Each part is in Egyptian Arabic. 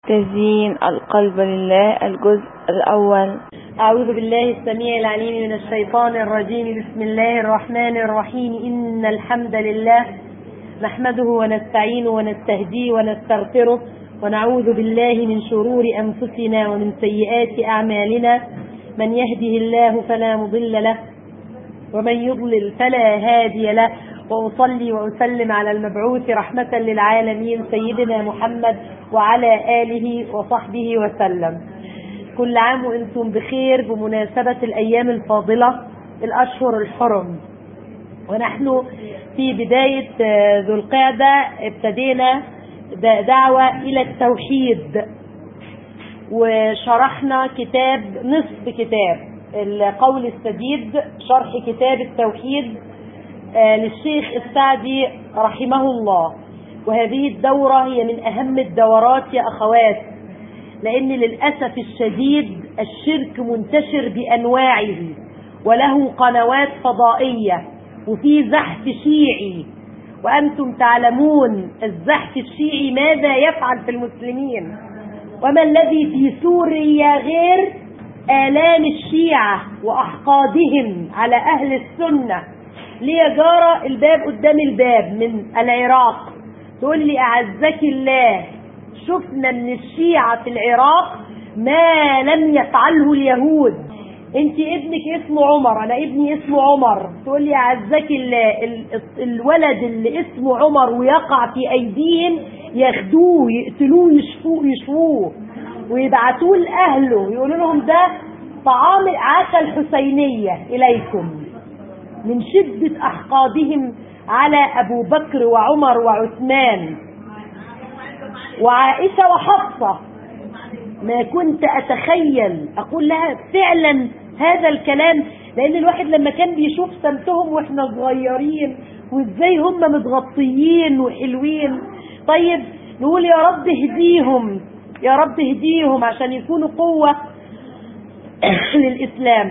تزيين القلب لله الجزء الأول أعوذ بالله السميع العليم من الشيطان الرجيم بسم الله الرحمن الرحيم إن الحمد لله نحمده ونستعينه ونستهديه ونستغفره ونعوذ بالله من شرور أنفسنا ومن سيئات أعمالنا من يهده الله فلا مضل له ومن يضلل فلا هادي له وأصلي وأسلم على المبعوث رحمة للعالمين سيدنا محمد وعلى آله وصحبه وسلم كل عام وانتم بخير بمناسبة الأيام الفاضلة الأشهر الحرم ونحن في بداية ذو القعدة ابتدينا دعوة إلى التوحيد وشرحنا كتاب نصف كتاب القول السديد شرح كتاب التوحيد للشيخ السعدي رحمه الله وهذه الدورة هي من أهم الدورات يا أخوات لأن للأسف الشديد الشرك منتشر بأنواعه وله قنوات فضائية وفي زحف شيعي وأنتم تعلمون الزحف الشيعي ماذا يفعل في المسلمين وما الذي في سوريا غير آلام الشيعة وأحقادهم على أهل السنة ليه جارة الباب قدام الباب من العراق تقول لي أعزك الله شفنا من الشيعة في العراق ما لم يفعله اليهود انت ابنك اسمه عمر انا ابني اسمه عمر تقول لي اعزك الله الولد اللي اسمه عمر ويقع في ايديهم ياخدوه يقتلوه يشفوه يشفوه ويبعتوه لاهله يقولوا لهم ده طعام عشاء الحسينيه اليكم من شده احقادهم على ابو بكر وعمر وعثمان وعائشه وحفصه ما كنت اتخيل اقول لها فعلا هذا الكلام لان الواحد لما كان بيشوف سمتهم واحنا صغيرين وازاي هم متغطيين وحلوين طيب نقول يا رب اهديهم يا رب اهديهم عشان يكونوا قوة للإسلام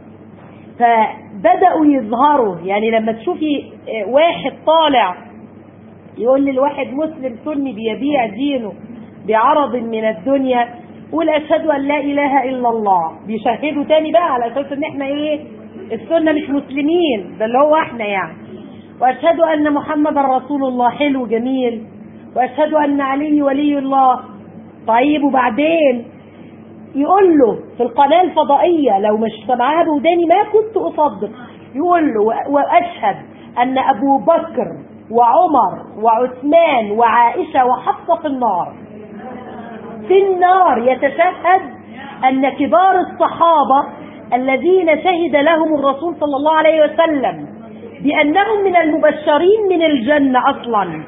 فبدأوا يظهروا يعني لما تشوفي واحد طالع يقول للواحد مسلم سني بيبيع دينه بعرض من الدنيا قول اشهد ان لا اله الا الله بيشهدوا تاني بقى على اساس ان احنا ايه السنه مش مسلمين ده اللي هو احنا يعني واشهد ان محمدا رسول الله حلو جميل واشهد ان علي ولي الله طيب وبعدين يقول له في القناه الفضائيه لو مش سمعها بوداني ما كنت اصدق يقول له واشهد ان ابو بكر وعمر وعثمان وعائشه وحفصه في النار في النار يتشهد أن كبار الصحابة الذين شهد لهم الرسول صلى الله عليه وسلم بأنهم من المبشرين من الجنة أصلا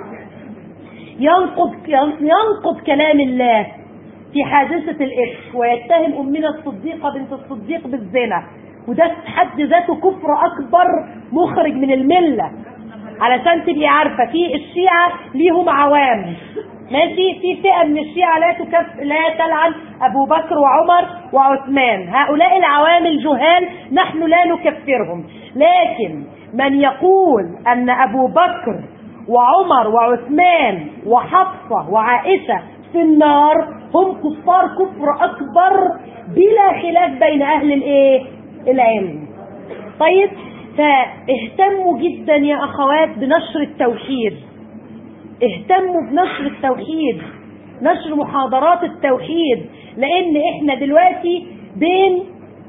ينقض, ينقض كلام الله في حادثة الإفك ويتهم أمنا الصديقة بنت الصديق بالزنا وده في حد ذاته كفر أكبر مخرج من الملة علشان تبقي عارفة في الشيعة ليهم عوام ماشي في فئة من الشيعة لا تكف لا تلعن أبو بكر وعمر وعثمان هؤلاء العوام الجهال نحن لا نكفرهم لكن من يقول أن أبو بكر وعمر وعثمان وحفصة وعائشة في النار هم كفار كفر أكبر بلا خلاف بين أهل الإيه العلم طيب فاهتموا جدا يا أخوات بنشر التوحيد اهتموا بنشر التوحيد نشر محاضرات التوحيد لان احنا دلوقتي بين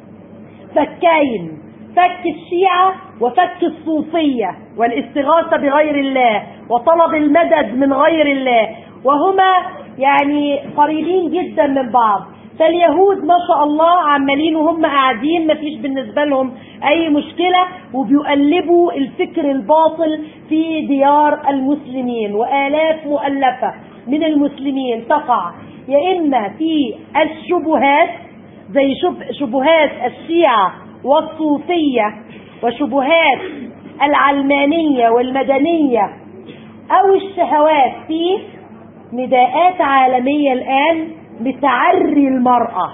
فكين فك الشيعة وفك الصوفية والاستغاثة بغير الله وطلب المدد من غير الله وهما يعني قريبين جدا من بعض فاليهود ما شاء الله عمالين وهم قاعدين ما فيش بالنسبة لهم أي مشكلة وبيقلبوا الفكر الباطل في ديار المسلمين وآلاف مؤلفة من المسلمين تقع يا إما في الشبهات زي شبهات الشيعة والصوفية وشبهات العلمانية والمدنية أو الشهوات في نداءات عالمية الآن لتعري المرأة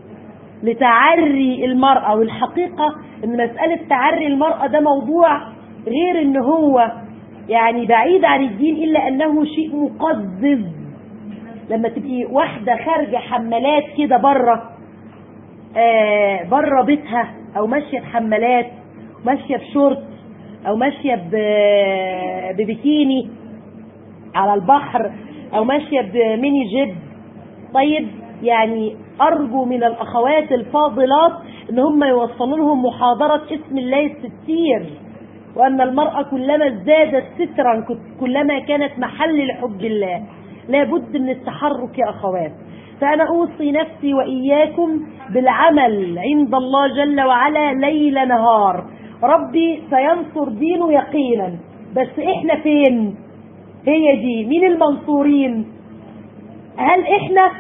لتعري المرأة والحقيقة ان مسألة تعري المرأة ده موضوع غير ان هو يعني بعيد عن الدين الا انه شيء مقزز لما تبقي واحدة خارجة حمالات كده بره آه بره بيتها او ماشية بحمالات ماشية بشورت او ماشية ب- ببكيني على البحر او ماشية بميني جيب طيب يعني ارجو من الاخوات الفاضلات ان هم يوصلوا لهم محاضرة اسم الله الستير وان المرأة كلما ازدادت سترا كلما كانت محل لحب الله لابد من التحرك يا اخوات فانا اوصي نفسي واياكم بالعمل عند الله جل وعلا ليل نهار ربي سينصر دينه يقينا بس احنا فين هي دي مين المنصورين هل احنا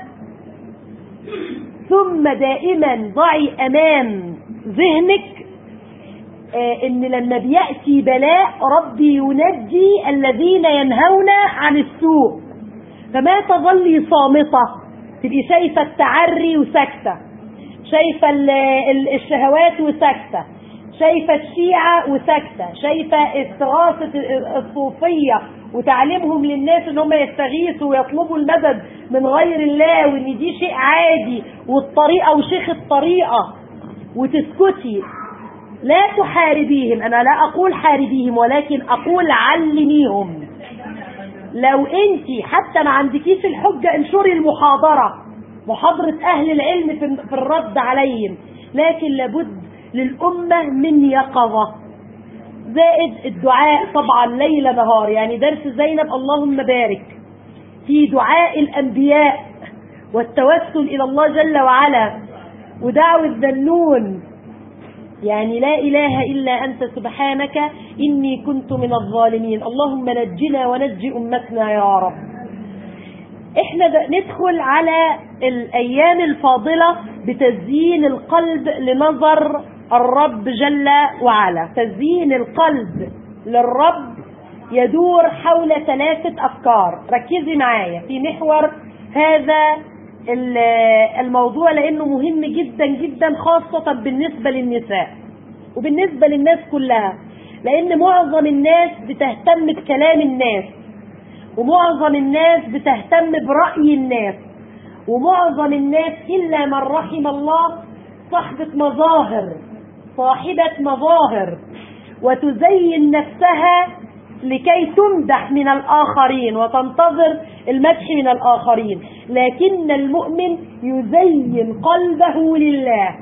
ثم دائما ضعي امام ذهنك آه ان لما بيأتي بلاء ربي ينجي الذين ينهون عن السوء فما تظلي صامتة تبقي شايفة التعري وساكتة شايفة ال- ال- الشهوات وساكتة شايفة الشيعة وساكتة شايفة استغاثة الصوفية وتعليمهم للناس ان هم يستغيثوا ويطلبوا المدد من غير الله وان دي شيء عادي والطريقة وشيخ الطريقة وتسكتي لا تحاربيهم انا لا اقول حاربيهم ولكن اقول علميهم لو انت حتى ما عندكيش الحجة انشري المحاضرة محاضرة اهل العلم في في الرد عليهم لكن لابد للأمة من يقظة زائد الدعاء طبعا ليل نهار يعني درس زينب اللهم بارك في دعاء الأنبياء والتوسل إلى الله جل وعلا ودعوة ذنون يعني لا إله إلا أنت سبحانك إني كنت من الظالمين اللهم نجنا ونجي أمتنا يا رب احنا د- ندخل على الأيام الفاضلة بتزيين القلب لنظر الرب جل وعلا تزيين القلب للرب يدور حول ثلاثة أفكار ركزي معايا في محور هذا ال- الموضوع لأنه مهم جدا جدا خاصة بالنسبة للنساء وبالنسبة للناس كلها لأن معظم الناس بتهتم بكلام الناس ومعظم الناس بتهتم برأي الناس ومعظم الناس إلا من رحم الله صاحبة مظاهر صاحبة مظاهر وتزين نفسها لكي تمدح من الآخرين وتنتظر المدح من الآخرين لكن المؤمن يزين قلبه لله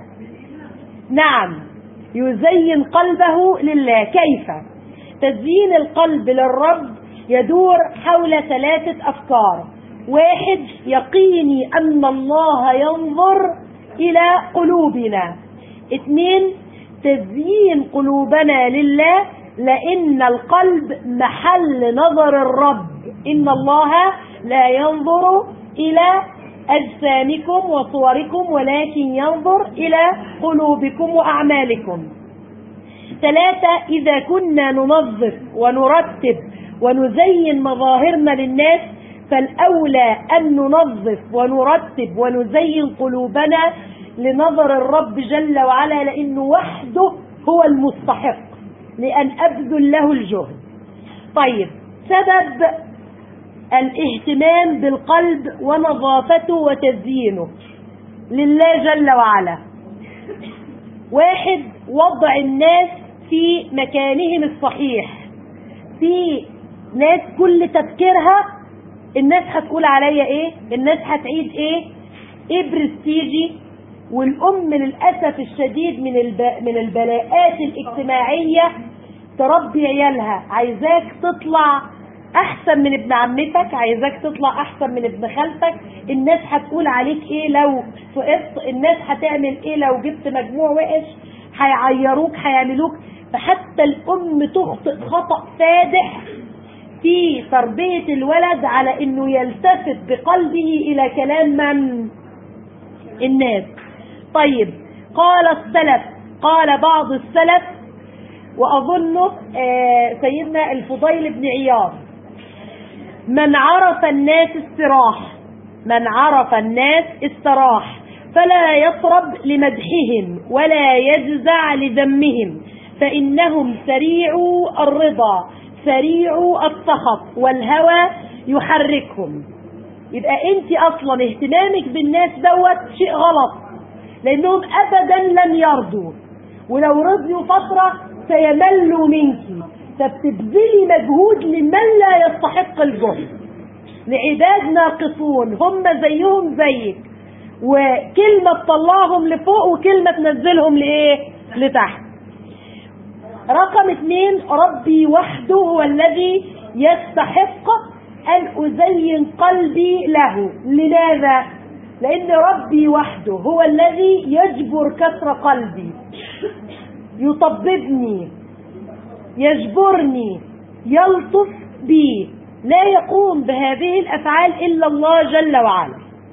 نعم يزين قلبه لله كيف تزيين القلب للرب يدور حول ثلاثة أفكار واحد يقيني أن الله ينظر إلى قلوبنا اثنين تزيين قلوبنا لله لأن القلب محل نظر الرب إن الله لا ينظر إلى أجسامكم وصوركم ولكن ينظر إلى قلوبكم وأعمالكم ثلاثة إذا كنا ننظف ونرتب ونزين مظاهرنا للناس فالأولى أن ننظف ونرتب ونزين قلوبنا لنظر الرب جل وعلا لأنه وحده هو المستحق لأن أبذل له الجهد طيب سبب الاهتمام بالقلب ونظافته وتزيينه لله جل وعلا واحد وضع الناس في مكانهم الصحيح في ناس كل تفكيرها الناس هتقول عليا ايه الناس هتعيد ايه ايه برستيجي والام للاسف الشديد من الب... من البلاءات الاجتماعيه تربي عيالها عايزاك تطلع احسن من ابن عمتك عايزاك تطلع احسن من ابن خالتك الناس هتقول عليك ايه لو سقطت الناس هتعمل ايه لو جبت مجموع وحش هيعيروك هيعملوك فحتى الام تخطئ خطأ فادح في تربية الولد على انه يلتفت بقلبه الى كلام من الناس طيب قال السلف قال بعض السلف واظنه آه سيدنا الفضيل بن عياض من عرف الناس استراح من عرف الناس استراح فلا يطرب لمدحهم ولا يجزع لذمهم فإنهم سريعوا الرضا سريعوا السخط والهوى يحركهم يبقى انت اصلا اهتمامك بالناس دوت شيء غلط لانهم ابدا لن يرضوا ولو رضيوا فترة سيملوا منك فبتبذلي مجهود لمن لا يستحق الجهد لعباد ناقصون هم زيهم زيك وكلمة تطلعهم لفوق وكلمة تنزلهم لإيه لتحت رقم اثنين ربي وحده هو الذي يستحق أن أزين قلبي له لماذا؟ لأن ربي وحده هو الذي يجبر كسر قلبي يطببني يجبرني يلطف بي لا يقوم بهذه الأفعال إلا الله جل وعلا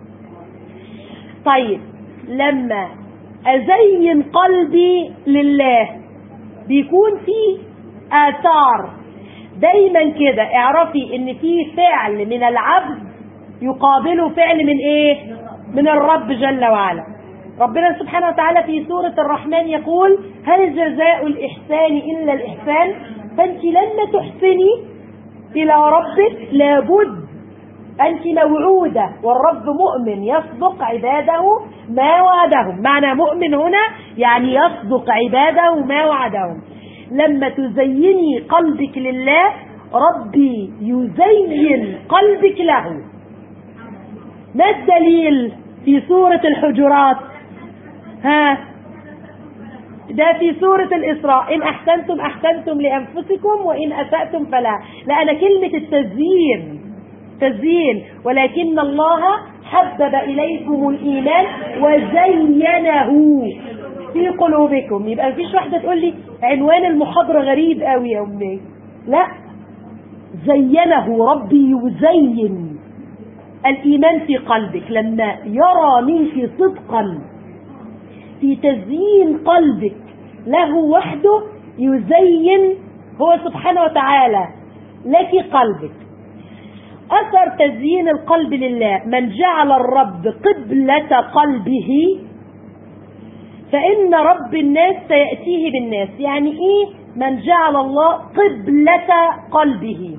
طيب لما أزين قلبي لله بيكون في آثار دايما كده اعرفي ان في فعل من العبد يقابله فعل من ايه من الرب جل وعلا ربنا سبحانه وتعالى في سورة الرحمن يقول هل جزاء الإحسان إلا الإحسان فأنت لما تحسني إلى ربك لابد أنت موعودة والرب مؤمن يصدق عباده ما وعدهم معنى مؤمن هنا يعني يصدق عباده ما وعدهم لما تزيني قلبك لله ربي يزين قلبك له ما الدليل في سورة الحجرات ها ده في سورة الإسراء إن أحسنتم أحسنتم لأنفسكم وإن أسأتم فلا لا أنا كلمة التزيين تزيين ولكن الله حبب إليكم الإيمان وزينه في قلوبكم يبقى مفيش واحدة تقول لي عنوان المحاضرة غريب قوي يا أمي لا زينه ربي يزين الإيمان في قلبك لما يرى منك صدقا في تزيين قلبك له وحده يزين هو سبحانه وتعالى لك قلبك أثر تزيين القلب لله من جعل الرب قبلة قلبه فإن رب الناس سيأتيه بالناس يعني إيه من جعل الله قبلة قلبه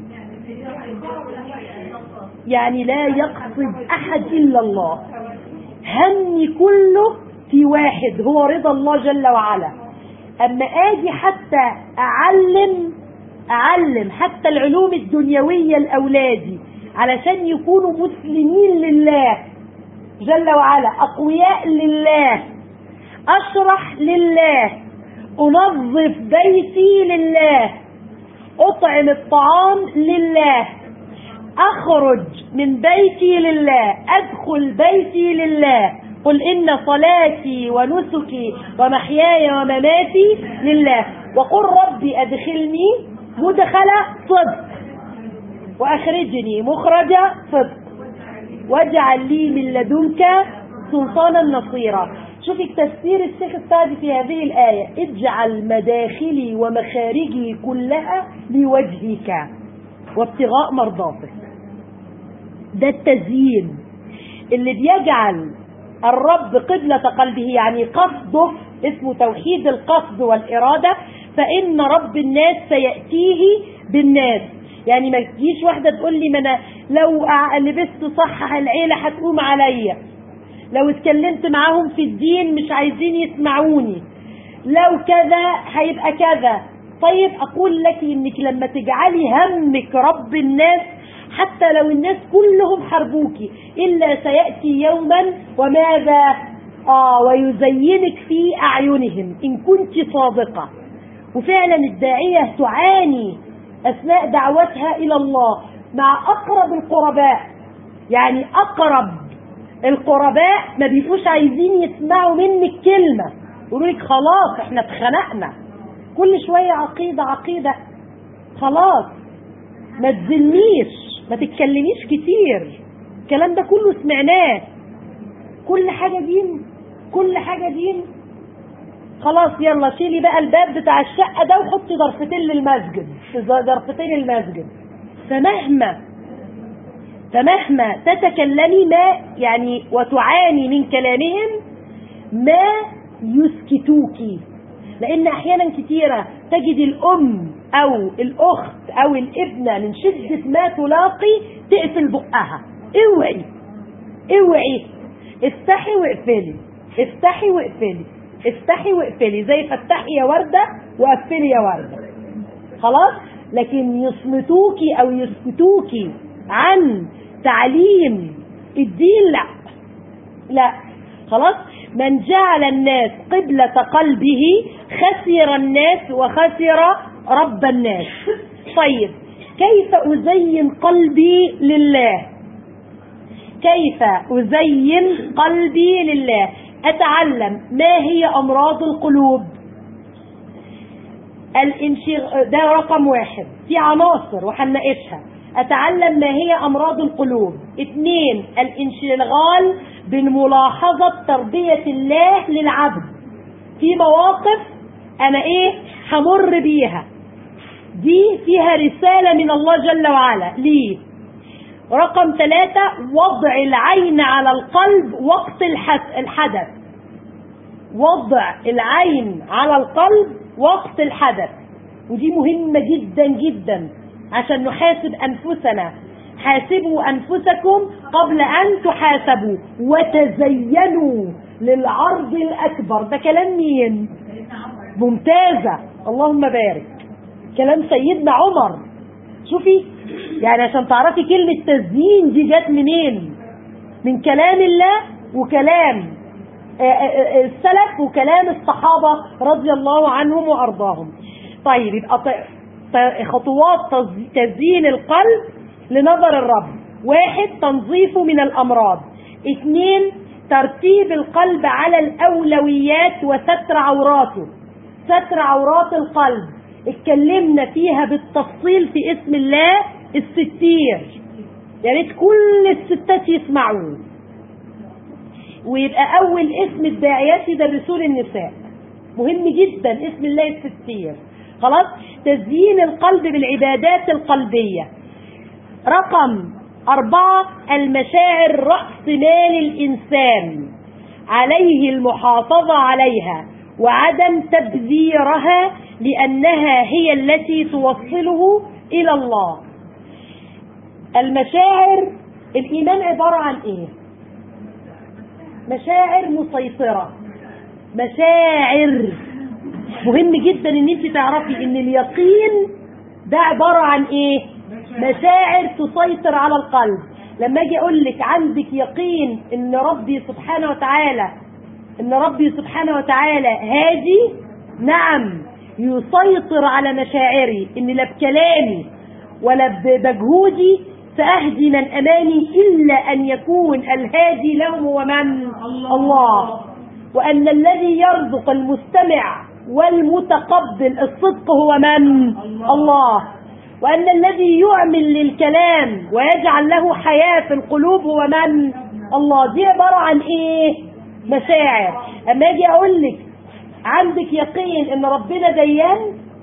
يعني لا يقصد أحد إلا الله همي كله في واحد هو رضا الله جل وعلا أما آجي حتى أعلم أعلم حتى العلوم الدنيوية لأولادي علشان يكونوا مسلمين لله جل وعلا أقوياء لله أشرح لله أنظف بيتي لله أطعم الطعام لله أخرج من بيتي لله أدخل بيتي لله قل إن صلاتي ونسكي ومحياي ومماتي لله وقل ربي أدخلني مدخل صدق وأخرجني مخرج صدق واجعل لي من لدنك سلطانا نصيرا شوفي تفسير الشيخ السعدي في هذه الآية اجعل مداخلي ومخارجي كلها لوجهك وابتغاء مرضاتك ده التزيين اللي بيجعل الرب قبلة قلبه يعني قصده اسمه توحيد القصد والإرادة فإن رب الناس سيأتيه بالناس يعني ما تجيش واحدة تقول لي ما أنا لو لبست صح العيلة هتقوم عليا لو اتكلمت معاهم في الدين مش عايزين يسمعوني لو كذا هيبقى كذا طيب أقول لك إنك لما تجعلي همك رب الناس حتى لو الناس كلهم حربوكي إلا سيأتي يوما وماذا آه ويزينك في أعينهم إن كنت صادقة وفعلا الداعية تعاني أثناء دعوتها إلى الله مع أقرب القرباء يعني أقرب القرباء ما بيبقوش عايزين يسمعوا منك كلمة يقولوا لك خلاص احنا اتخنقنا كل شوية عقيدة عقيدة خلاص ما تزلنيش ما تتكلميش كتير الكلام ده كله سمعناه كل حاجة دين كل حاجة دين خلاص يلا شيلي بقى الباب بتاع الشقة ده وحطي ضرفتين للمسجد ضرفتين المسجد فمهما فمهما تتكلمي ما يعني وتعاني من كلامهم ما يسكتوك لان احيانا كتيرة تجد الام او الاخت او الابنة من شدة ما تلاقي تقفل بقها اوعي اوعي افتحي واقفلي افتحي واقفلي افتحي واقفلي زي فتحي يا وردة وقفلي يا وردة خلاص لكن يصمتوكي او يسكتوكي عن تعليم الدين لا لا خلاص من جعل الناس قبلة قلبه خسر الناس وخسر رب الناس طيب كيف أزين قلبي لله كيف أزين قلبي لله أتعلم ما هي أمراض القلوب الانشغ... ده رقم واحد في عناصر وهنناقشها أتعلم ما هي أمراض القلوب اثنين الانشغال بملاحظة تربية الله للعبد في مواقف أنا إيه همر بيها دي فيها رسالة من الله جل وعلا ليه رقم ثلاثة وضع العين على القلب وقت الحدث وضع العين على القلب وقت الحدث ودي مهمة جدا جدا عشان نحاسب أنفسنا حاسبوا أنفسكم قبل أن تحاسبوا وتزينوا للعرض الأكبر ده كلام مين ممتازة اللهم بارك كلام سيدنا عمر شوفي يعني عشان تعرفي كلمة تزيين دي جت منين من كلام الله وكلام السلف وكلام الصحابة رضي الله عنهم وأرضاهم طيب يبقى خطوات تزيين القلب لنظر الرب واحد تنظيفه من الأمراض اثنين ترتيب القلب على الأولويات وستر عوراته ستر عورات القلب اتكلمنا فيها بالتفصيل في اسم الله الستير يا ريت كل الستات يسمعوه ويبقى أول اسم الداعيات يدرسوه للنساء مهم جدا اسم الله الستير خلاص تزيين القلب بالعبادات القلبية رقم أربعة المشاعر رأس مال الإنسان عليه المحافظة عليها وعدم تبذيرها لأنها هي التي توصله إلى الله المشاعر الإيمان عبارة عن إيه مشاعر مسيطرة مشاعر مهم جدا ان انت تعرفي ان اليقين ده عبارة عن ايه مشاعر تسيطر على القلب لما اجي اقول لك عندك يقين ان ربي سبحانه وتعالى ان ربي سبحانه وتعالى هادي نعم يسيطر على مشاعري ان لا بكلامي ولا بمجهودي سأهدي من أمامي إلا أن يكون الهادي لهم هو من الله وأن الذي يرزق المستمع والمتقبل الصدق هو من الله وأن الذي يعمل للكلام ويجعل له حياة في القلوب هو من الله دي عبارة عن إيه مشاعر أما أجي أقول لك عندك يقين إن ربنا ديان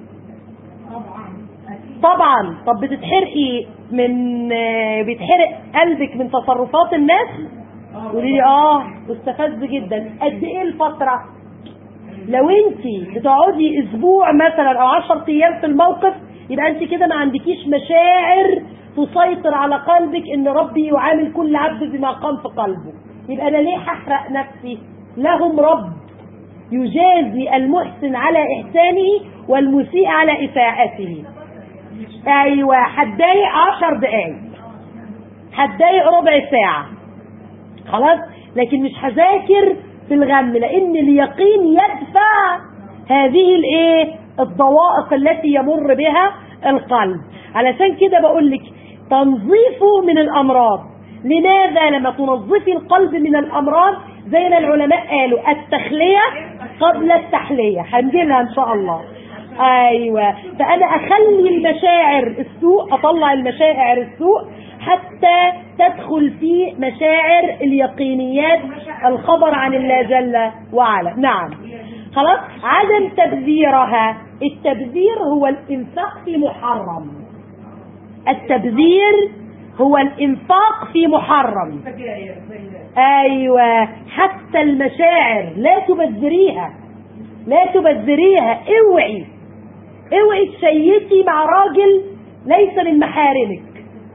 طبعا طب بتتحرقي من بيتحرق قلبك من تصرفات الناس قولي لي اه مستفز جدا قد ايه الفتره لو انت بتقعدي اسبوع مثلا او 10 ايام في الموقف يبقى انت كده ما عندكيش مشاعر تسيطر على قلبك ان ربي يعامل كل عبد بما قام في قلبه يبقى انا ليه هحرق نفسي لهم رب يجازي المحسن على احسانه والمسيء على اساءته ايوه هتضايق عشر دقايق هتضايق ربع ساعة خلاص لكن مش هذاكر في الغم لان اليقين يدفع هذه الايه الضوائق التي يمر بها القلب علشان كده بقول لك تنظيفه من الامراض لماذا لما تنظفي القلب من الامراض زي ما العلماء قالوا التخلية قبل التحلية هنجيلها ان شاء الله ايوه فانا اخلي المشاعر السوء اطلع المشاعر السوء حتى تدخل في مشاعر اليقينيات الخبر عن الله جل وعلا نعم خلاص عدم تبذيرها التبذير هو الانفاق في محرم التبذير هو الانفاق في محرم ايوه حتى المشاعر لا تبذريها لا تبذريها اوعي اوعي تشيتي مع راجل ليس من محارمك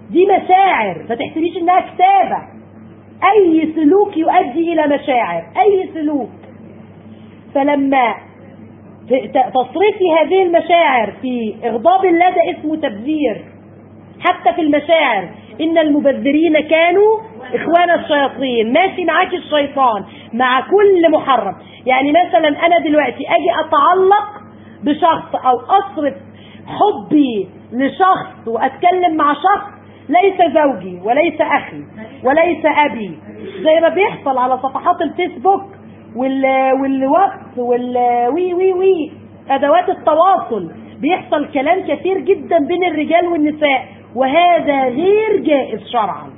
دي مشاعر ما تحسبيش انها كتابة اي سلوك يؤدي الى مشاعر اي سلوك فلما تصرفي هذه المشاعر في اغضاب الله ده اسمه تبذير حتى في المشاعر ان المبذرين كانوا اخوان الشياطين ماشي معاك الشيطان مع كل محرم يعني مثلا انا دلوقتي اجي اتعلق بشخص او اصرف حبي لشخص واتكلم مع شخص ليس زوجي وليس اخي وليس ابي زي ما بيحصل على صفحات الفيسبوك وال والواتس والوي وي وي ادوات التواصل بيحصل كلام كثير جدا بين الرجال والنساء وهذا غير جائز شرعا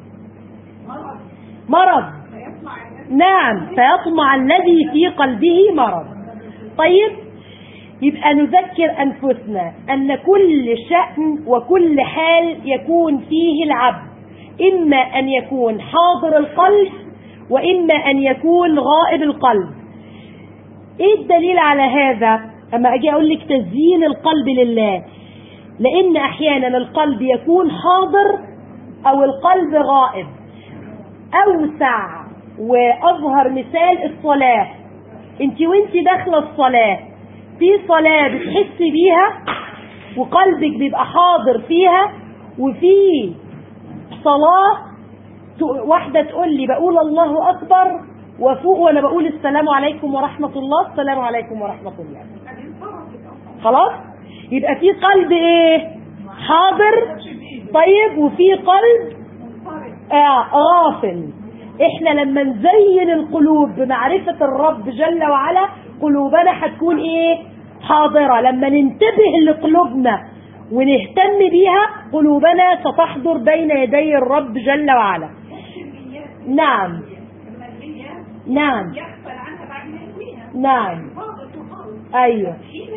مرض نعم فيطمع الذي في قلبه مرض طيب يبقى نذكر أنفسنا أن كل شأن وكل حال يكون فيه العبد إما أن يكون حاضر القلب وإما أن يكون غائب القلب إيه الدليل على هذا أما أجي أقول لك تزيين القلب لله لأن أحيانا القلب يكون حاضر أو القلب غائب أوسع وأظهر مثال الصلاة انت وانت داخلة الصلاة في صلاة بتحسي بيها وقلبك بيبقى حاضر فيها وفي صلاة واحدة تقول لي بقول الله أكبر وفوق وأنا بقول السلام عليكم ورحمة الله السلام عليكم ورحمة الله خلاص يبقى في قلب ايه حاضر طيب وفي قلب آه غافل احنا لما نزين القلوب بمعرفة الرب جل وعلا قلوبنا هتكون ايه حاضرة لما ننتبه لقلوبنا ونهتم بيها قلوبنا ستحضر بين يدي الرب جل وعلا نعم نعم نعم ايوه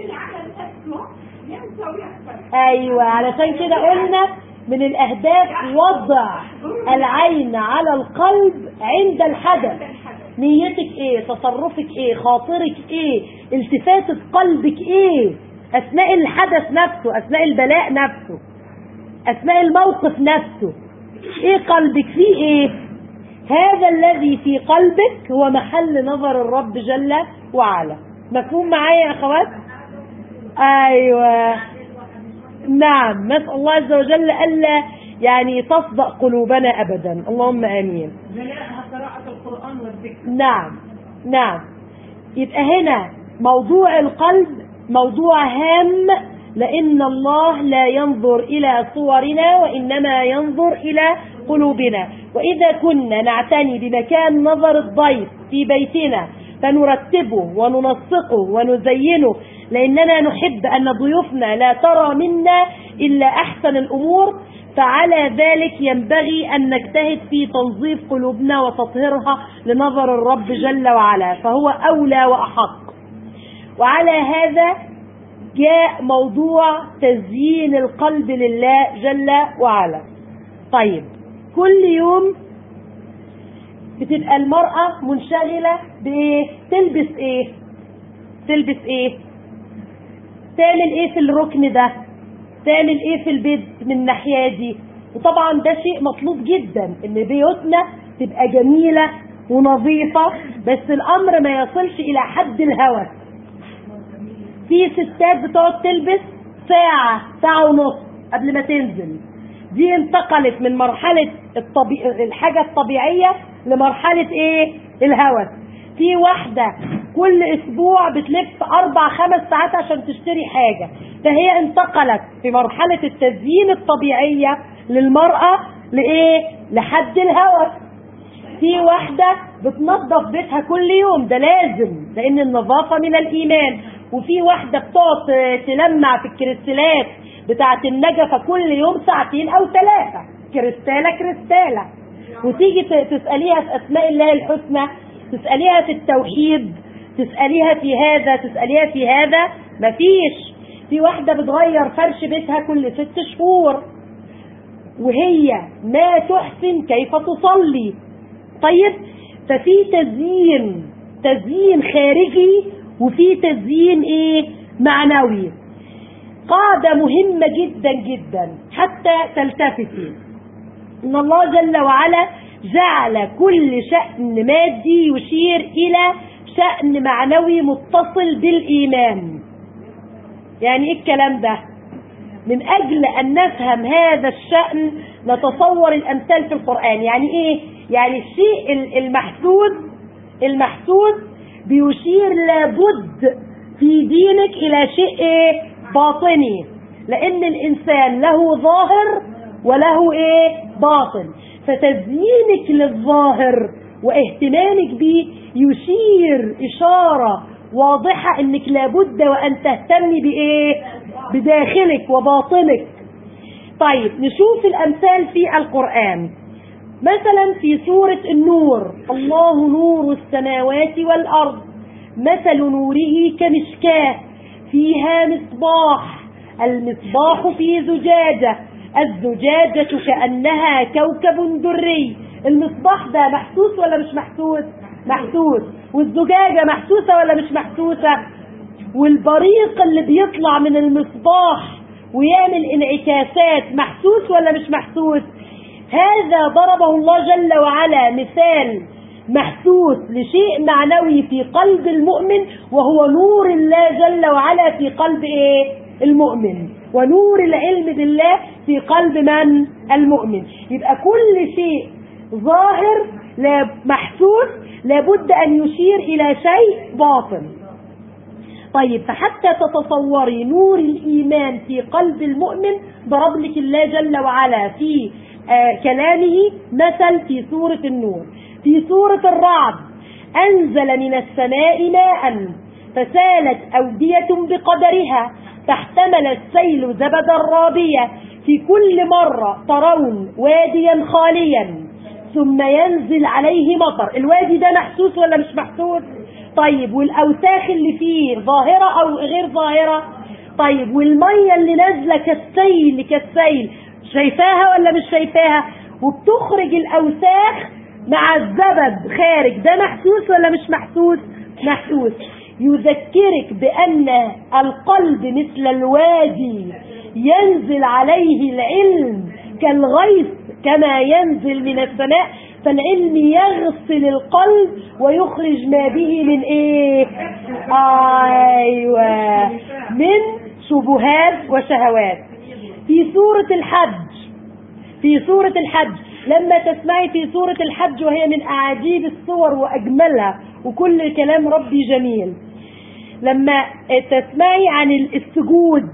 ايوه علشان كده قلنا من الاهداف وضع العين على القلب عند الحدث نيتك ايه تصرفك ايه خاطرك ايه التفاتة قلبك ايه اثناء الحدث نفسه اثناء البلاء نفسه اثناء الموقف نفسه ايه قلبك فيه ايه هذا الذي في قلبك هو محل نظر الرب جل وعلا مفهوم معايا يا اخوات ايوه نعم نسأل الله عز وجل ألا يعني تصدق قلوبنا أبدا اللهم آمين قراءة القرآن والذكر نعم نعم يبقى هنا موضوع القلب موضوع هام لأن الله لا ينظر إلى صورنا وإنما ينظر إلى قلوبنا وإذا كنا نعتني بمكان نظر الضيف في بيتنا فنرتبه وننسقه ونزينه لأننا نحب أن ضيوفنا لا ترى منا إلا أحسن الأمور فعلى ذلك ينبغي أن نجتهد في تنظيف قلوبنا وتطهيرها لنظر الرب جل وعلا فهو أولى وأحق وعلى هذا جاء موضوع تزيين القلب لله جل وعلا طيب كل يوم بتبقى المرأة منشغلة بإيه تلبس إيه تلبس إيه تعمل إيه في الركن ده تعمل إيه في البيت من الناحية دي وطبعا ده شيء مطلوب جدا إن بيوتنا تبقى جميلة ونظيفة بس الأمر ما يصلش إلى حد الهوس في ستات بتقعد تلبس ساعة ساعة ونص قبل ما تنزل دي انتقلت من مرحلة الطبي... الحاجة الطبيعية لمرحلة ايه الهوس في واحدة كل اسبوع بتلف اربع خمس ساعات عشان تشتري حاجة فهي انتقلت في مرحلة التزيين الطبيعية للمرأة لايه لحد الهوس في واحدة بتنظف بيتها كل يوم ده لازم لان النظافة من الايمان وفي واحدة بتقعد تلمع في الكريستالات بتاعة النجفة كل يوم ساعتين او ثلاثة كريستالة كريستالة وتيجي تسأليها في اسماء الله الحسنى تسأليها في التوحيد تسأليها في هذا تسأليها في هذا مفيش في واحدة بتغير فرش بيتها كل ست شهور وهي ما تحسن كيف تصلي طيب ففي تزيين تزيين خارجي وفي تزيين ايه معنوي قاعدة مهمة جدا جدا حتى تلتفتي ان الله جل وعلا جعل كل شأن مادي يشير الى شأن معنوي متصل بالايمان يعني ايه الكلام ده من اجل ان نفهم هذا الشأن نتصور الامثال في القرآن يعني ايه يعني الشيء ال- المحسوس المحسوس بيشير لابد في دينك الى شيء ايه باطني لان الانسان له ظاهر وله ايه باطن فتزيينك للظاهر واهتمامك به يشير اشاره واضحه انك لابد وان تهتمي بايه بداخلك وباطنك طيب نشوف الامثال في القران مثلا في سوره النور الله نور السماوات والارض مثل نوره كمشكاه فيها مصباح المصباح في زجاجه الزجاجه كانها كوكب دري المصباح ده محسوس ولا مش محسوس محسوس والزجاجه محسوسه ولا مش محسوسه والبريق اللي بيطلع من المصباح ويعمل انعكاسات محسوس ولا مش محسوس هذا ضربه الله جل وعلا مثال محسوس لشيء معنوي في قلب المؤمن وهو نور الله جل وعلا في قلب ايه المؤمن ونور العلم بالله في قلب من المؤمن يبقى كل شيء ظاهر لا محسوس لابد ان يشير الى شيء باطن طيب فحتى تتصوري نور الإيمان في قلب المؤمن ضرب لك الله جل وعلا في آه كلامه مثل في سورة النور في سورة الرعد أنزل من السماء ماء فسالت أودية بقدرها فاحتمل السيل زبدا رابية في كل مرة ترون واديا خاليا ثم ينزل عليه مطر الوادي ده محسوس ولا مش محسوس طيب والاوساخ اللي فيه ظاهره او غير ظاهره طيب والميه اللي نازله كالسيل كالسيل شايفاها ولا مش شايفاها وبتخرج الاوساخ مع الزبد خارج ده محسوس ولا مش محسوس محسوس يذكرك بان القلب مثل الوادي ينزل عليه العلم كالغيث كما ينزل من السماء فالعلم يغسل القلب ويخرج ما به من ايه ايوه من شبهات وشهوات في سورة الحج في سورة الحج لما تسمعي في سورة الحج وهي من أعاجيب الصور وأجملها وكل كلام ربي جميل لما تسمعي عن السجود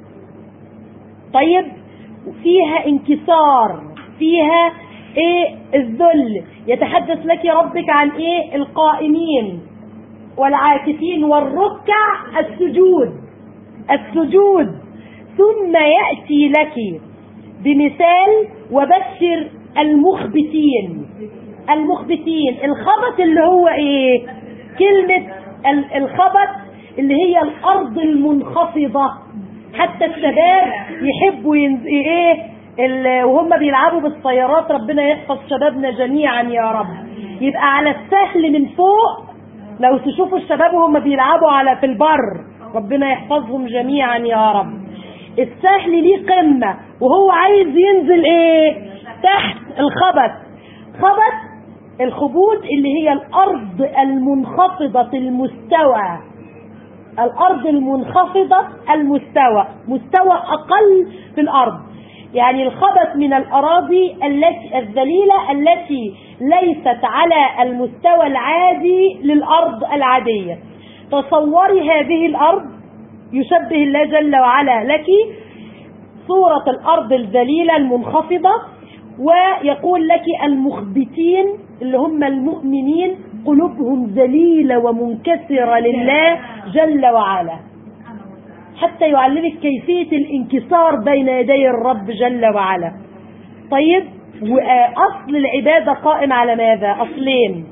طيب فيها انكسار فيها ايه الذل يتحدث لك ربك عن ايه القائمين والعاكفين والركع السجود السجود ثم يأتي لك بمثال وبشر المخبتين المخبتين الخبط اللي هو ايه كلمة الخبط اللي هي الارض المنخفضة حتى الشباب يحبوا ينز... ايه ال... وهم بيلعبوا بالسيارات ربنا يحفظ شبابنا جميعا يا رب يبقى على السهل من فوق لو تشوفوا الشباب وهم بيلعبوا على في البر ربنا يحفظهم جميعا يا رب السهل ليه قمة وهو عايز ينزل ايه تحت الخبط خبط الخبوط اللي هي الارض المنخفضة المستوى الارض المنخفضة المستوى مستوى اقل في الارض يعني الخبط من الاراضي التي الذليلة التي ليست على المستوى العادي للارض العادية تصوري هذه الارض يشبه الله جل وعلا لك صورة الارض الذليلة المنخفضة ويقول لك المخبتين اللي هم المؤمنين قلوبهم ذليلة ومنكسرة لله جل وعلا حتى يعلمك كيفية الانكسار بين يدي الرب جل وعلا طيب وأصل العبادة قائم على ماذا أصلين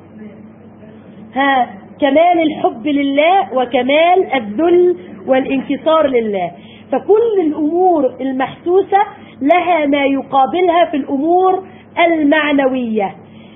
ها كمال الحب لله وكمال الذل والانكسار لله فكل الأمور المحسوسة لها ما يقابلها في الأمور المعنوية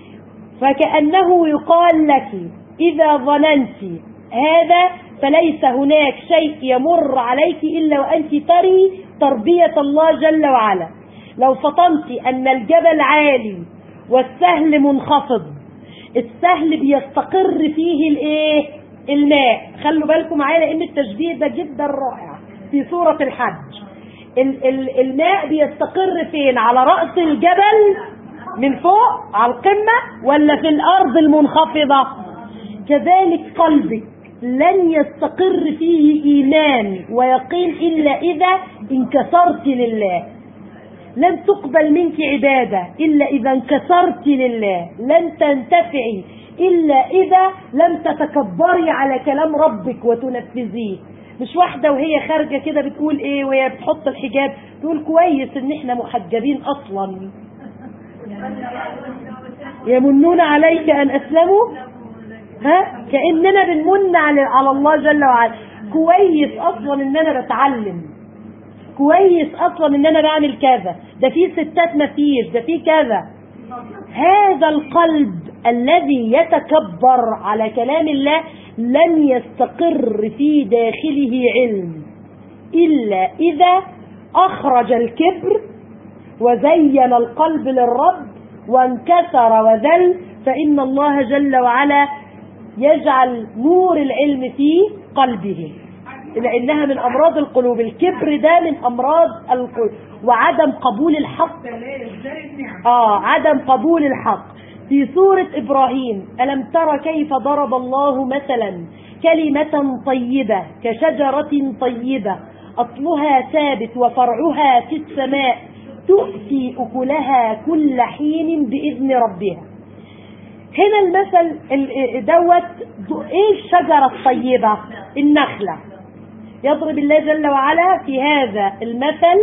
فكأنه يقال لك إذا ظننت هذا فليس هناك شيء يمر عليك إلا وأنت تري تربية الله جل وعلا لو فطنتي ان الجبل عالي والسهل منخفض السهل بيستقر فيه الايه الماء خلوا بالكم معايا لان التشبيه ده جدا رائع في سورة الحج ال- ال- الماء بيستقر فين على رأس الجبل من فوق على القمة ولا في الأرض المنخفضة كذلك قلبك لن يستقر فيه إيمان ويقين إلا إذا انكسرت لله لن تقبل منك عبادة إلا إذا انكسرت لله لن تنتفعي إلا إذا لم تتكبري على كلام ربك وتنفذيه مش واحدة وهي خارجة كده بتقول ايه وهي بتحط الحجاب تقول كويس ان احنا محجبين اصلا يمنون عليك ان اسلموا ها كأننا بنمن على على الله جل وعلا كويس اصلا ان انا بتعلم كويس اصلا ان انا بعمل كذا ده في ستات مفيش ده في كذا هذا القلب الذي يتكبر على كلام الله لن يستقر في داخله علم إلا إذا أخرج الكبر وزين القلب للرب وانكسر وذل فإن الله جل وعلا يجعل نور العلم في قلبه لأنها من أمراض القلوب الكبر ده من أمراض القلوب وعدم قبول الحق آه عدم قبول الحق في سورة إبراهيم ألم تر كيف ضرب الله مثلا كلمة طيبة كشجرة طيبة أصلها ثابت وفرعها في السماء تؤتي أكلها كل حين بإذن ربها هنا المثل ال- دوت ايه الشجرة الطيبة النخلة يضرب الله جل وعلا في هذا المثل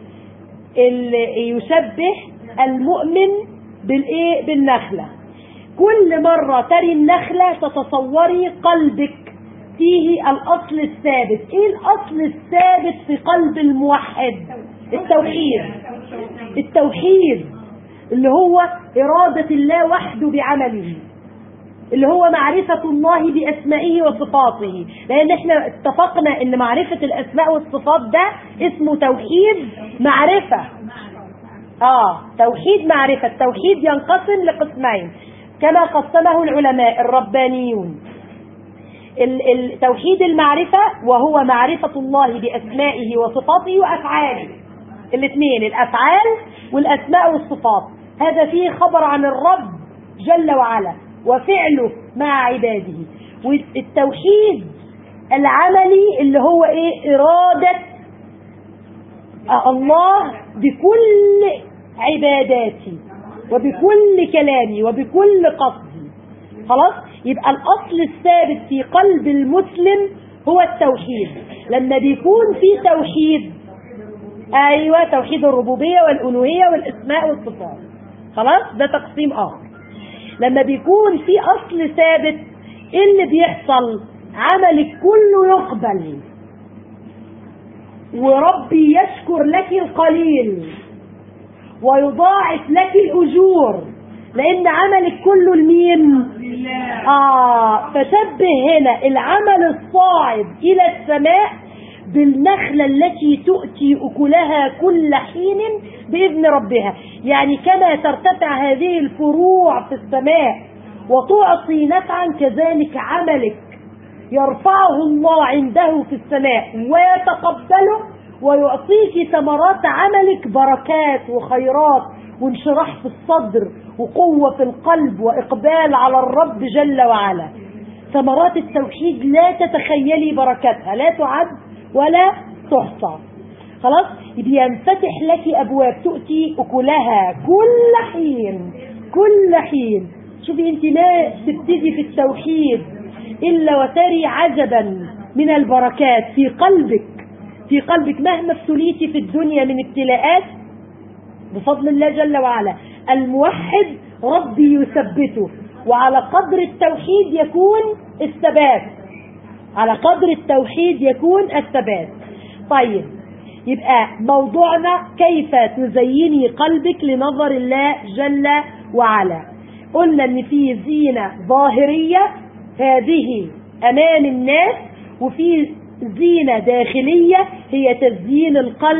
اللي يشبه المؤمن بالايه بالنخلة كل مرة تري النخلة تتصوري قلبك فيه الأصل الثابت ايه الأصل الثابت في قلب الموحد التوحيد التوحيد اللي هو إرادة الله وحده بعمله اللي هو معرفة الله بأسمائه وصفاته لأن احنا اتفقنا ان معرفة الأسماء والصفات ده اسمه توحيد معرفة اه توحيد معرفة التوحيد ينقسم لقسمين كما قسمه العلماء الربانيون ال- ال- توحيد المعرفة وهو معرفة الله بأسمائه وصفاته وأفعاله الاثنين الأفعال والأسماء والصفات هذا فيه خبر عن الرب جل وعلا وفعله مع عباده والتوحيد العملي اللي هو ايه إرادة الله بكل عباداتي وبكل كلامي وبكل قصدي خلاص يبقى الأصل الثابت في قلب المسلم هو التوحيد لما بيكون في توحيد ايوه توحيد الربوبيه والالوهيه والاسماء والصفات خلاص ده تقسيم اخر لما بيكون في اصل ثابت ايه اللي بيحصل عملك كله يقبل وربي يشكر لك القليل ويضاعف لك الاجور لان عملك كله لمين اه فشبه هنا العمل الصاعد الى السماء بالنخلة التي تؤتي أكلها كل حين بإذن ربها يعني كما ترتفع هذه الفروع في السماء وتعطي نفعا كذلك عملك يرفعه الله عنده في السماء ويتقبله ويعطيك ثمرات عملك بركات وخيرات وانشراح في الصدر وقوة في القلب وإقبال على الرب جل وعلا ثمرات التوحيد لا تتخيلي بركاتها لا تعد ولا تحصى خلاص بينفتح لك أبواب تؤتي أكلها كل حين كل حين شوفي انت لا تبتدي في التوحيد إلا وتري عجبا من البركات في قلبك في قلبك مهما ابتليتي في الدنيا من ابتلاءات بفضل الله جل وعلا الموحد ربي يثبته وعلى قدر التوحيد يكون الثبات على قدر التوحيد يكون الثبات طيب يبقى موضوعنا كيف تزيني قلبك لنظر الله جل وعلا قلنا ان في زينة ظاهرية هذه امام الناس وفي زينة داخلية هي تزيين القلب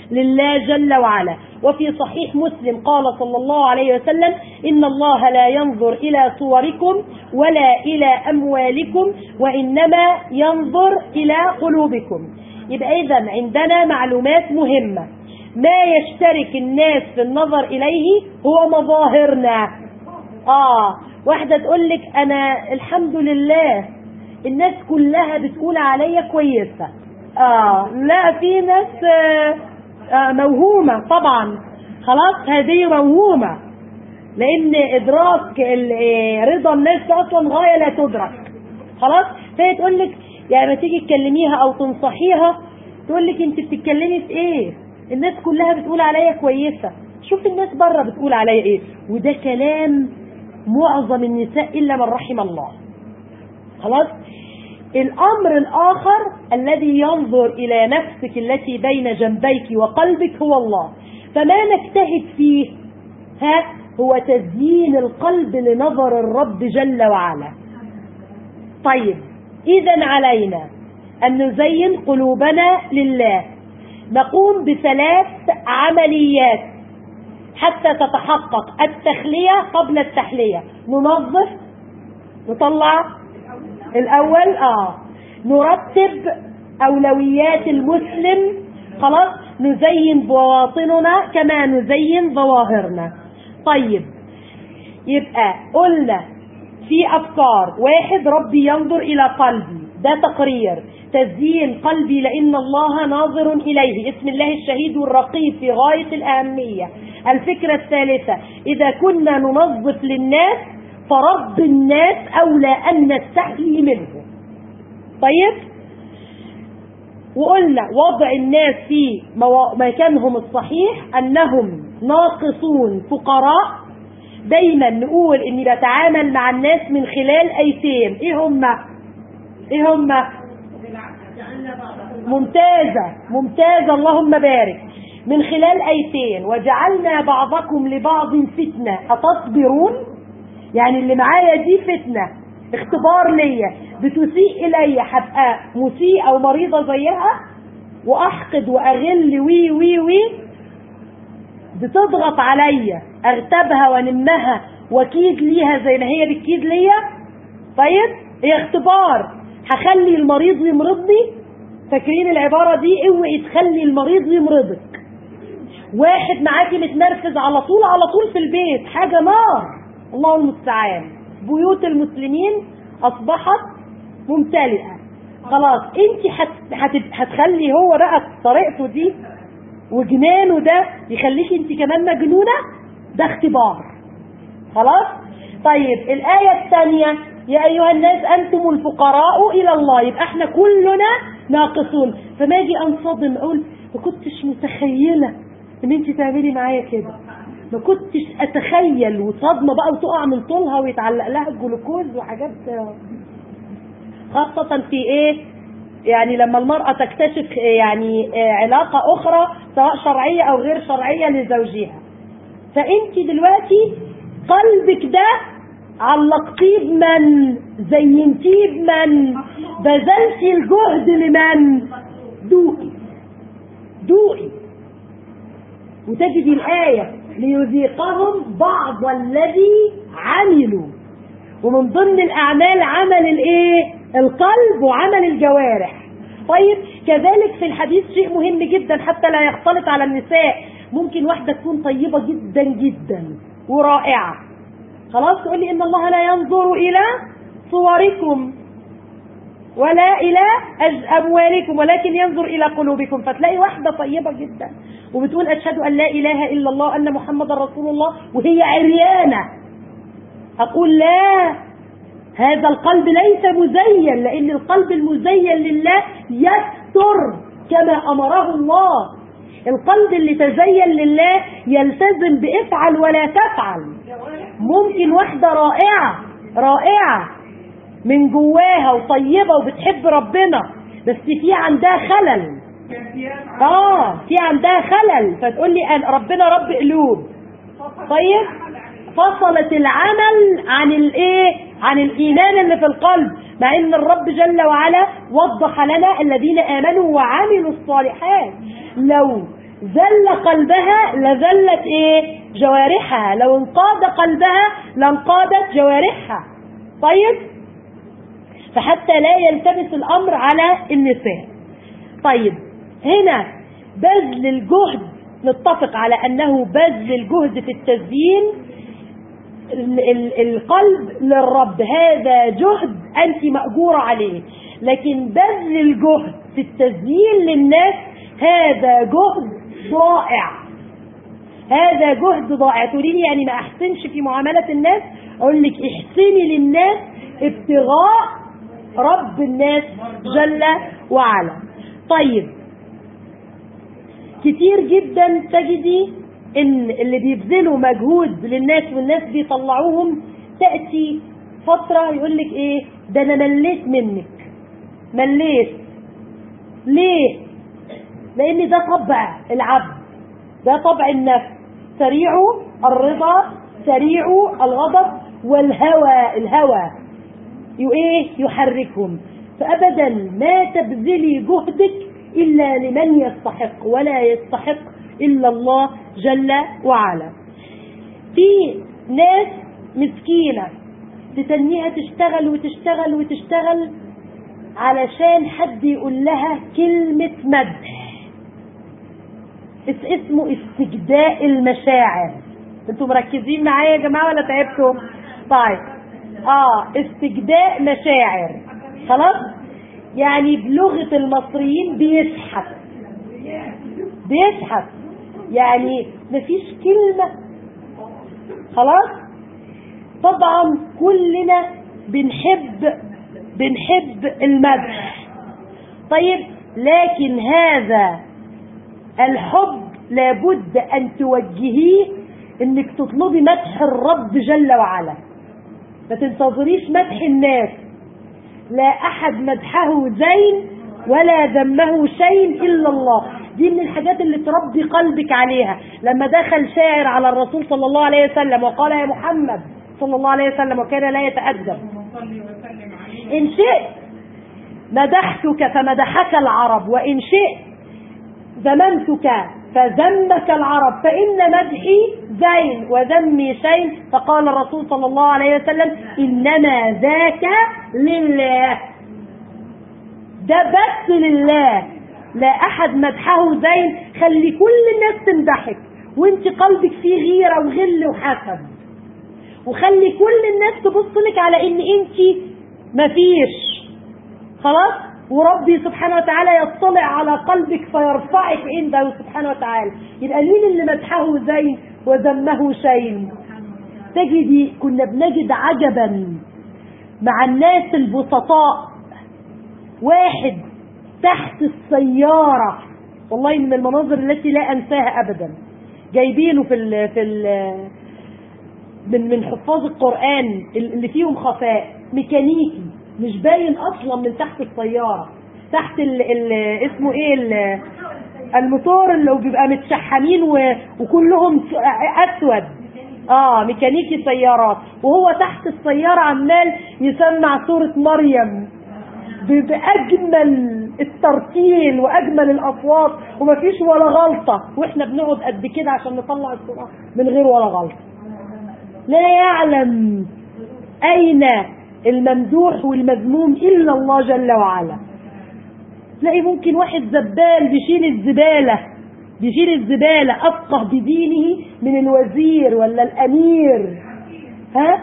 لله جل وعلا وفي صحيح مسلم قال صلى الله عليه وسلم إن الله لا ينظر إلى صوركم ولا إلى أموالكم وإنما ينظر إلى قلوبكم يبقى إذا عندنا معلومات مهمة ما يشترك الناس في النظر إليه هو مظاهرنا آه واحدة تقول لك أنا الحمد لله الناس كلها بتقول عليا كويسة آه لا في ناس آه آه موهومة طبعا خلاص هذه موهومة لأن إدراك ال- آه، رضا الناس ده أصلا غاية لا تدرك خلاص فهي تقول لك يعني ما تيجي تكلميها أو تنصحيها تقول لك أنت بتتكلمي في إيه الناس كلها بتقول عليا كويسة شوف الناس بره بتقول عليا إيه وده كلام معظم النساء إلا من رحم الله خلاص الأمر الآخر الذي ينظر إلى نفسك التي بين جنبيك وقلبك هو الله فما نجتهد فيه ها هو تزيين القلب لنظر الرب جل وعلا طيب إذا علينا أن نزين قلوبنا لله نقوم بثلاث عمليات حتى تتحقق التخلية قبل التحلية ننظف نطلع الأول آه نرتب أولويات المسلم خلاص نزين بواطننا كما نزين ظواهرنا طيب يبقى قلنا في أفكار واحد ربي ينظر إلى قلبي ده تقرير تزيين قلبي لأن الله ناظر إليه اسم الله الشهيد والرقيب في غاية الأهمية الفكرة الثالثة إذا كنا ننظف للناس فرب الناس أولى أن نستحيي منه طيب وقلنا وضع الناس في موا- مكانهم الصحيح أنهم ناقصون فقراء دايما نقول اني بتعامل مع الناس من خلال ايتين ايه هم ايه هم ممتازة ممتازة اللهم بارك من خلال ايتين وجعلنا بعضكم لبعض فتنة اتصبرون يعني اللي معايا دي فتنة اختبار ليا بتسيء الي هبقى مسيئة ومريضة زيها واحقد واغل وي وي وي بتضغط عليا اغتابها وانمها واكيد ليها زي ما هي بتكيد ليا طيب هي اختبار هخلي المريض يمرضني فاكرين العبارة دي اوعي تخلي المريض يمرضك واحد معاكي متنرفز على طول على طول في البيت حاجة نار الله المستعان بيوت المسلمين اصبحت ممتلئة خلاص انت هت... هت... هتخلي هو بقى طريقته دي وجنانه ده يخليك انت كمان مجنونة ده اختبار خلاص طيب الآية الثانية يا أيها الناس أنتم الفقراء إلى الله يبقى احنا كلنا ناقصون فما اجي انصدم اقول ما كنتش متخيلة ان انت تعملي معايا كده ما كنتش اتخيل وصدمة بقى وتقع من طولها ويتعلق لها الجلوكوز وحاجات خاصة في ايه يعني لما المرأة تكتشف يعني آه، علاقة أخرى سواء شرعية أو غير شرعية لزوجها فأنت دلوقتي قلبك ده علقتيه بمن زينتيه بمن بذلتي الجهد لمن دوقي دوقي وتجدي الآية ليذيقهم بعض الذي عملوا ومن ضمن الأعمال عمل الإيه؟ القلب وعمل الجوارح طيب كذلك في الحديث شيء مهم جدا حتى لا يختلط على النساء ممكن واحدة تكون طيبة جدا جدا ورائعة خلاص تقول لي إن الله لا ينظر إلى صوركم ولا إلى أج- أموالكم ولكن ينظر إلى قلوبكم فتلاقي واحدة طيبة جدا وبتقول أشهد أن لا إله إلا الله أن محمد رسول الله وهي عريانة أقول لا هذا القلب ليس مزين لأن القلب المزين لله يستر كما أمره الله القلب اللي تزين لله يلتزم بافعل ولا تفعل ممكن واحدة رائعة رائعة من جواها وطيبة وبتحب ربنا بس في عندها خلل اه في عندها خلل فتقول لي أنا ربنا رب قلوب طيب فصلت العمل عن الايه عن الايمان اللي في القلب مع ان الرب جل وعلا وضح لنا الذين امنوا وعملوا الصالحات لو زل قلبها لذلت ايه جوارحها لو انقاد قلبها لانقادت جوارحها طيب فحتى لا يلتبس الامر على النساء طيب هنا بذل الجهد نتفق على انه بذل الجهد في التزيين ال- ال- القلب للرب هذا جهد انت مأجورة عليه لكن بذل الجهد في التزيين للناس هذا جهد ضائع هذا جهد ضائع تقولي يعني ما احسنش في معاملة الناس اقول لك احسني للناس ابتغاء رب الناس جل وعلا طيب كتير جدا تجدي ان اللي بيبذلوا مجهود للناس والناس بيطلعوهم تأتي فترة يقول لك ايه ده انا مليت منك مليت ليه لان ده طبع العبد ده طبع النفس سريع الرضا سريع الغضب والهوى الهوى يو ايه يحركهم فابدا ما تبذلي جهدك الا لمن يستحق ولا يستحق الا الله جل وعلا في ناس مسكينه تتنيها تشتغل وتشتغل وتشتغل علشان حد يقول لها كلمة مدح اس- اسمه استجداء المشاعر انتوا مركزين معايا يا جماعة ولا تعبتوا طيب اه استجداء مشاعر خلاص يعني بلغة المصريين بيسحب بيسحب يعني مفيش كلمة خلاص طبعا كلنا بنحب بنحب المدح طيب لكن هذا الحب لابد ان توجهيه انك تطلبي مدح الرب جل وعلا ما تنتظريش مدح الناس لا احد مدحه زين ولا ذمه شيء الا الله دي من الحاجات اللي تربي قلبك عليها لما دخل شاعر على الرسول صلى الله عليه وسلم وقال يا محمد صلى الله عليه وسلم وكان لا يتأدب صلي وسلم عليه إن شئت مدحتك فمدحك العرب وإن شئت ذممتك فذمك العرب فإن مدحي زين وذمي شين فقال الرسول صلى الله عليه وسلم إنما ذاك لله ده بس لله لا أحد مدحه زين خلي كل الناس تمدحك وانت قلبك فيه غيرة وغل وحسد وخلي كل الناس تبص لك على ان انت مفيش خلاص وربي سبحانه وتعالى يطلع على قلبك فيرفعك عنده سبحانه وتعالى يبقى مين اللي مدحه زين وذمه شين تجدي كنا بنجد عجبا مع الناس البسطاء واحد تحت السيارة والله من المناظر التي لا انساها ابدا جايبينه في ال في ال من من حفاظ القرآن اللي فيهم خفاء ميكانيكي مش باين اصلا من تحت السيارة تحت ال ال اسمه ايه ال الموتور اللي بيبقى متشحمين و- وكلهم س- اسود اه ميكانيكي سيارات وهو تحت السيارة عمال يسمع سورة مريم ب- بأجمل الترتيل وأجمل الأصوات ومفيش ولا غلطة وإحنا بنقعد قد كده عشان نطلع الصورة من غير ولا غلطة لا يعلم أين الممدوح والمذموم إلا الله جل وعلا تلاقي ممكن واحد زبال بيشيل الزبالة بيشيل الزبالة أفقه بدينه من الوزير ولا الأمير ها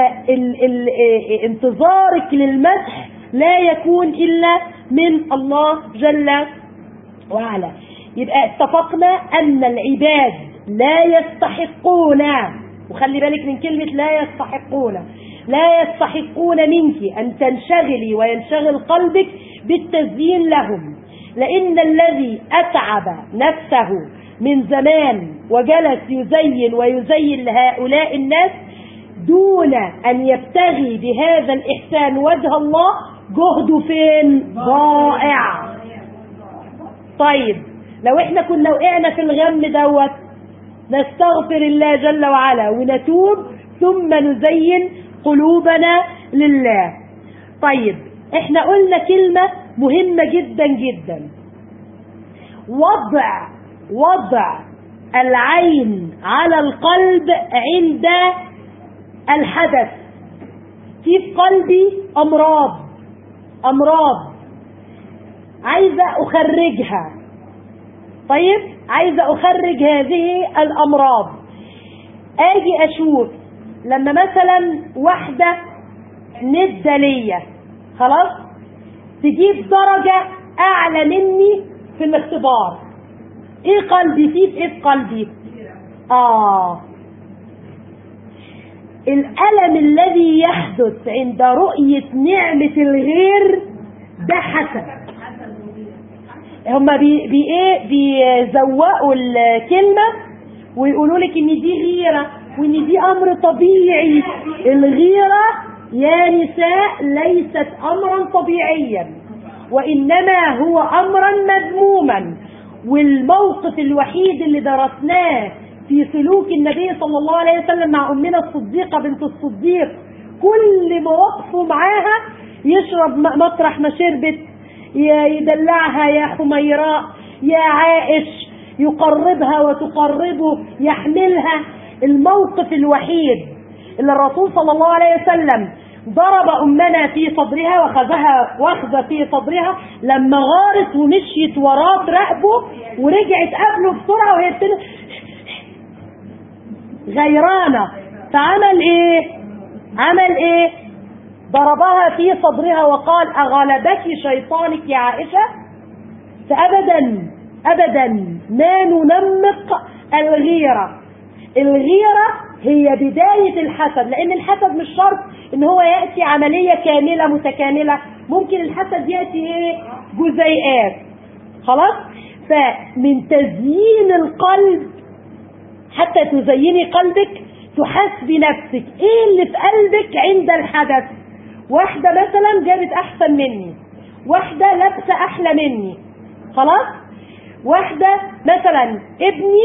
فانتظارك للمدح لا يكون إلا من الله جل وعلا يبقى اتفقنا أن العباد لا يستحقون وخلي بالك من كلمة لا يستحقون لا يستحقون منك أن تنشغلي وينشغل قلبك بالتزيين لهم لأن الذي أتعب نفسه من زمان وجلس يزين ويزين لهؤلاء الناس دون أن يبتغي بهذا الإحسان وجه الله جهده فين ضائع طيب لو احنا كنا وقعنا في الغم دوت نستغفر الله جل وعلا ونتوب ثم نزين قلوبنا لله طيب احنا قلنا كلمة مهمة جدا جدا وضع وضع العين على القلب عند الحدث في في قلبي امراض امراض عايزه اخرجها طيب عايزه اخرج هذه الامراض اجي اشوف لما مثلا واحده ندة ليا خلاص تجيب درجة اعلى مني في الاختبار ايه قلبي فيه في ايه في قلبي اه الألم الذي يحدث عند رؤية نعمة الغير ده حسد هما بي, بي ايه بيزوقوا الكلمة ويقولوا لك ان دي غيرة وان دي امر طبيعي الغيرة يا نساء ليست امرا طبيعيا وانما هو امرا مذموما والموقف الوحيد اللي درسناه في سلوك النبي صلى الله عليه وسلم مع امنا الصديقه بنت الصديق كل مواقفه معاها يشرب مطرح ما شربت يدلعها يا حميراء يا عائش يقربها وتقربه يحملها الموقف الوحيد اللي الرسول صلى الله عليه وسلم ضرب أمنا في صدرها وخذها واخذة في صدرها لما غارت ومشيت وراه رقبه ورجعت قبله بسرعة وهي بتن... غيرانة فعمل ايه عمل ايه ضربها في صدرها وقال أغلبك شيطانك يا عائشة فأبدا أبدا ما ننمق الغيرة الغيرة هي بداية الحسد لأن الحسد مش شرط إن هو يأتي عملية كاملة متكاملة ممكن الحسد يأتي إيه جزيئات خلاص فمن تزيين القلب حتى تزيني قلبك تحاسبي نفسك ايه اللي في قلبك عند الحدث واحدة مثلا جابت احسن مني واحدة لابسة احلى مني خلاص واحدة مثلا ابني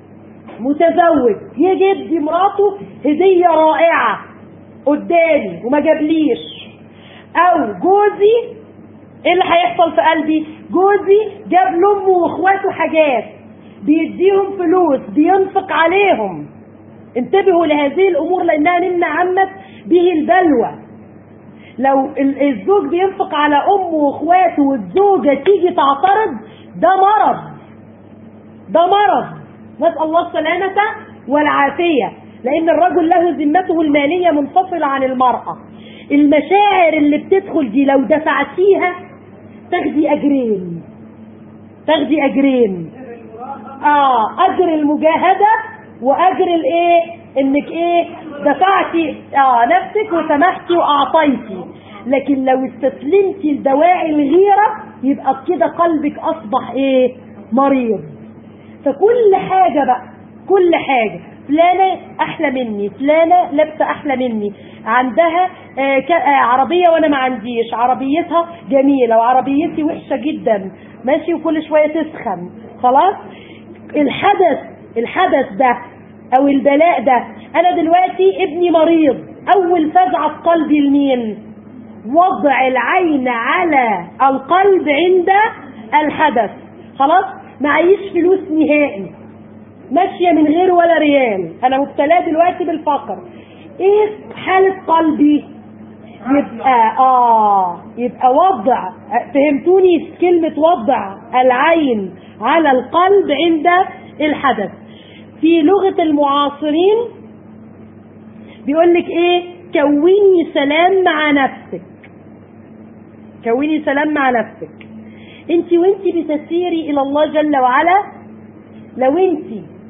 متزوج يجي يدي مراته هدية رائعة قدامي وما جابليش او جوزي ايه اللي هيحصل في قلبي جوزي جاب لامه واخواته حاجات بيديهم فلوس بينفق عليهم انتبهوا لهذه الامور لانها مما عمت به البلوى لو الزوج بينفق على امه واخواته والزوجه تيجي تعترض ده مرض ده مرض نسال الله السلامه والعافيه لان الرجل له ذمته الماليه منفصله عن المراه المشاعر اللي بتدخل دي لو دفعتيها تاخدي اجرين تاخدي اجرين اه اجر المجاهدة واجر الايه انك ايه دفعتي اه نفسك وسمحتي واعطيتي لكن لو استسلمتي لدواعي الغيرة يبقى كده قلبك اصبح ايه مريض فكل حاجة بقى كل حاجة فلانة احلى مني فلانة لابسة احلى مني عندها آه آه عربية وانا ما عنديش عربيتها جميلة وعربيتي وحشة جدا ماشي وكل شوية تسخن خلاص الحدث الحدث ده او البلاء ده انا دلوقتي ابني مريض اول فزعة في قلبي لمين وضع العين على القلب عند الحدث خلاص معيش فلوس نهائي ماشية من غير ولا ريال انا مبتلاه دلوقتي بالفقر ايه حالة قلبي يبقى اه يبقى وضع فهمتوني كلمة وضع العين على القلب عند الحدث في لغة المعاصرين بيقول لك ايه كوني سلام مع نفسك كوني سلام مع نفسك انت وانت بتسيري الى الله جل وعلا لو انت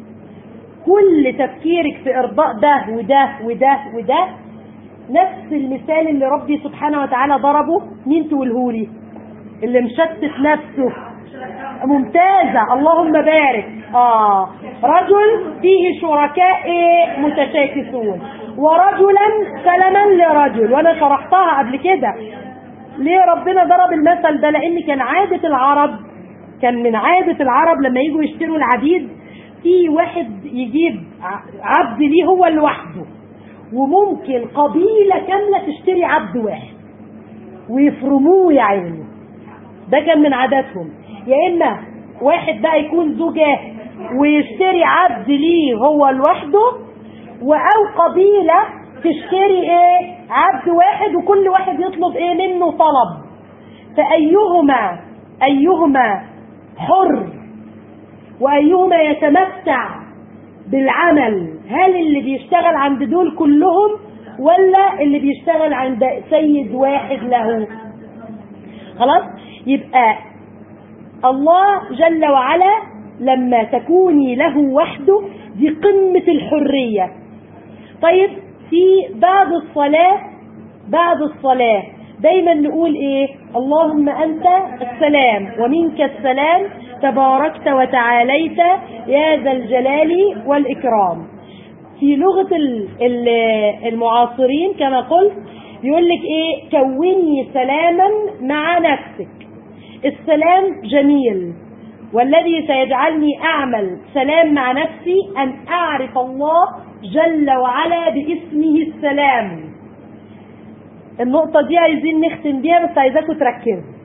كل تفكيرك في ارضاء ده وده وده وده نفس المثال اللي ربي سبحانه وتعالى ضربه مين تقولهولي اللي مشتت نفسه ممتازة اللهم بارك آه رجل فيه شركاء إيه متشاكسون ورجلا سلما لرجل وانا شرحتها قبل كده ليه ربنا ضرب المثل ده لان كان عادة العرب كان من عادة العرب لما يجوا يشتروا العبيد في واحد يجيب عبد ليه هو لوحده وممكن قبيلة كاملة تشتري عبد واحد ويفرموه يا عيني ده كان من عاداتهم يا اما واحد بقى يكون زوجاه ويشتري عبد ليه هو لوحده او قبيلة تشتري ايه عبد واحد وكل واحد يطلب ايه منه طلب فايهما ايهما حر وايهما يتمتع بالعمل هل اللي بيشتغل عند دول كلهم ولا اللي بيشتغل عند سيد واحد له خلاص يبقى الله جل وعلا لما تكوني له وحده دي قمة الحرية طيب في بعد الصلاة بعد الصلاة دايما نقول ايه اللهم انت السلام ومنك السلام تباركت وتعاليت يا ذا الجلال والإكرام في لغة ال- ال- المعاصرين كما قلت يقول لك ايه كوني سلاما مع نفسك السلام جميل والذي سيجعلني اعمل سلام مع نفسي ان اعرف الله جل وعلا باسمه السلام النقطة دي عايزين نختم بيها بس عايزاكم تركزوا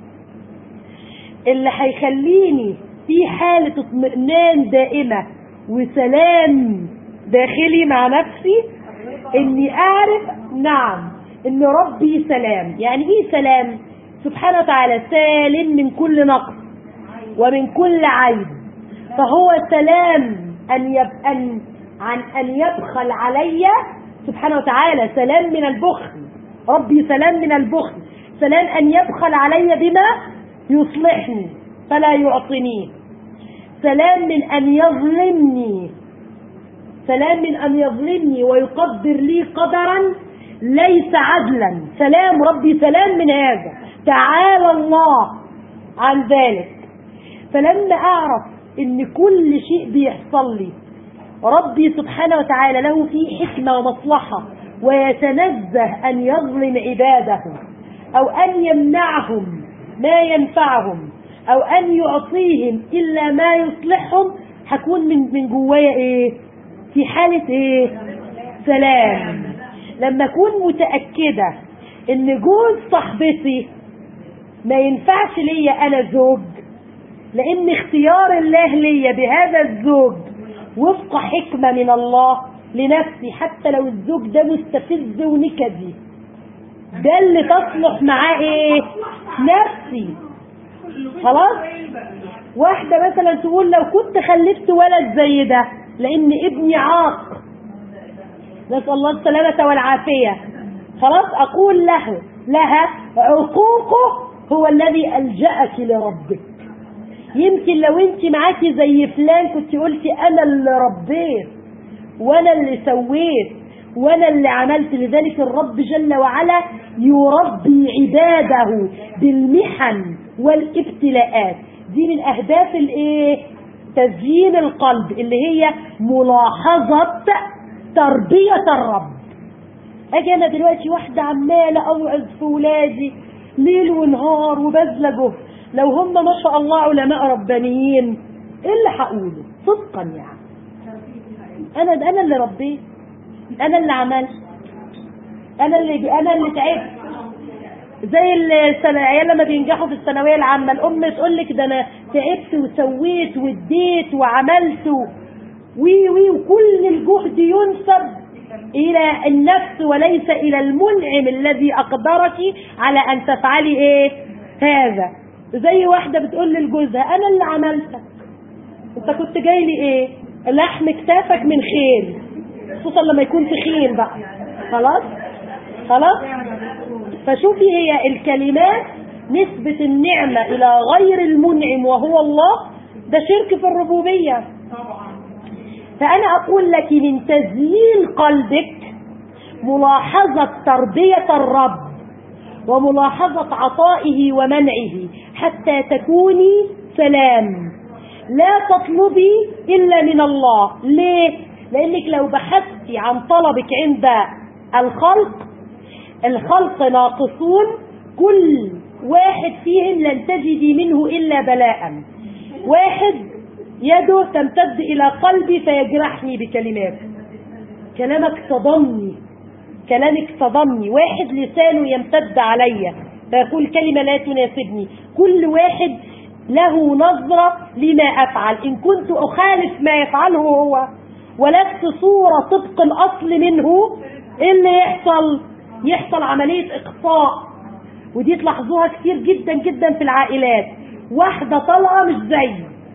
اللي هيخليني في حالة اطمئنان دائمة وسلام داخلي مع نفسي اني اعرف نعم ان ربي سلام يعني ايه سلام سبحانه وتعالى سالم من كل نقص ومن كل عيب فهو سلام ان يب أن عن ان يبخل علي سبحانه وتعالى سلام من البخل ربي سلام من البخل سلام ان يبخل علي بما يصلحني فلا يعطنيه سلام من ان يظلمني سلام من ان يظلمني ويقدر لي قدرا ليس عدلا سلام ربي سلام من هذا تعالى الله عن ذلك فلما اعرف ان كل شيء بيحصل لي ربي سبحانه وتعالى له فيه حكمة ومصلحة ويتنزه ان يظلم عباده او ان يمنعهم ما ينفعهم او ان يعطيهم الا ما يصلحهم هكون من من جوايا ايه في حالة ايه سلام لما اكون متأكدة ان جوز صاحبتي ما ينفعش ليا انا زوج لان اختيار الله ليا بهذا الزوج وفق حكمة من الله لنفسي حتى لو الزوج ده مستفز ونكدي ده اللي تصلح معاه ايه نفسي خلاص واحدة مثلا تقول لو كنت خلفت ولد زي ده لان ابني عاق نسأل الله السلامة والعافية خلاص اقول له لها عقوقه هو الذي ألجأك لربك يمكن لو انت معاكي زي فلان كنت قلتي انا اللي ربيت وانا اللي سويت وانا اللي عملت لذلك الرب جل وعلا يربي عباده بالمحن والابتلاءات دي من اهداف الايه تزيين القلب اللي هي ملاحظة تربية الرب اجي انا دلوقتي واحدة عمالة اوعظ في ولادي ليل ونهار وبذل جهد لو هم ما شاء الله علماء ربانيين ايه اللي هقوله صدقا يعني انا انا اللي ربيت انا اللي عملت انا اللي انا اللي تعبت زي السنة العيال لما بينجحوا في الثانويه العامه الام تقول لك ده انا تعبت وسويت واديت وعملت وي وي وكل الجهد ينسب الى النفس وليس الى المنعم الذي اقدرك على ان تفعلي ايه هذا زي واحده بتقول لجوزها انا اللي عملتك انت كنت جاي لي ايه لحم كتافك من خيل خصوصا لما يكون تخين بقى خلاص خلاص فشوفي هي الكلمات نسبة النعمة إلى غير المنعم وهو الله ده شرك في الربوبية فأنا أقول لك من تزيين قلبك ملاحظة تربية الرب وملاحظة عطائه ومنعه حتى تكوني سلام لا تطلبي إلا من الله ليه؟ لأنك لو بحثتي عن طلبك عند الخلق الخلق ناقصون كل واحد فيهم لن تجدي منه إلا بلاء واحد يده تمتد إلى قلبي فيجرحني بكلمات كلامك صدمني كلامك صدمني واحد لسانه يمتد علي فيقول كلمة لا تناسبني كل واحد له نظرة لما أفعل إن كنت أخالف ما يفعله هو ولست صورة طبق الأصل منه إيه اللي يحصل يحصل عملية إقصاء ودي تلاحظوها كتير جدا جدا في العائلات واحدة طالعة مش زي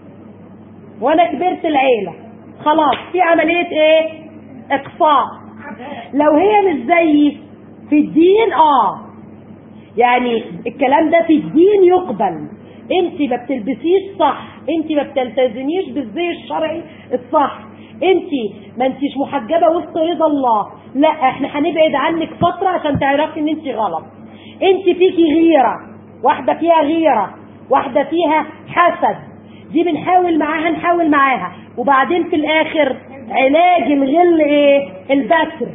وأنا كبرت العيلة خلاص في عملية إيه إقصاء لو هي مش زيي في الدين آه يعني الكلام ده في الدين يقبل انت ما بتلبسيش صح انت ما بتلتزميش بالزي الشرعي الصح انت ما انتش محجبه وسط رضا الله لا احنا هنبعد عنك فتره عشان تعرفي ان انت غلط انت فيكي غيره واحده فيها غيره واحده فيها حسد دي بنحاول معاها نحاول معاها وبعدين في الاخر علاج الغل ايه البتر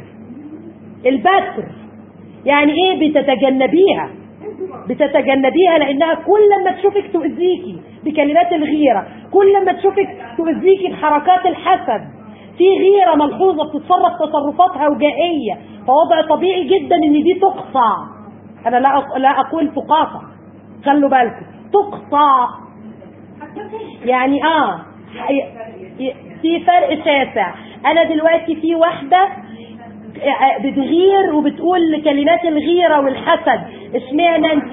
البتر يعني ايه بتتجنبيها بتتجنبيها لانها كل ما تشوفك تؤذيكي بكلمات الغيرة كل ما تشوفك تؤذيكي بحركات الحسد في غيرة ملحوظة بتتصرف تصرفات هوجائية فوضع طبيعي جدا ان دي تقطع انا لا أق- لا اقول تقاطع خلوا بالكم تقطع يعني اه ي- ي- في فرق شاسع انا دلوقتي في واحدة بتغير وبتقول كلمات الغيرة والحسد اشمعنى انت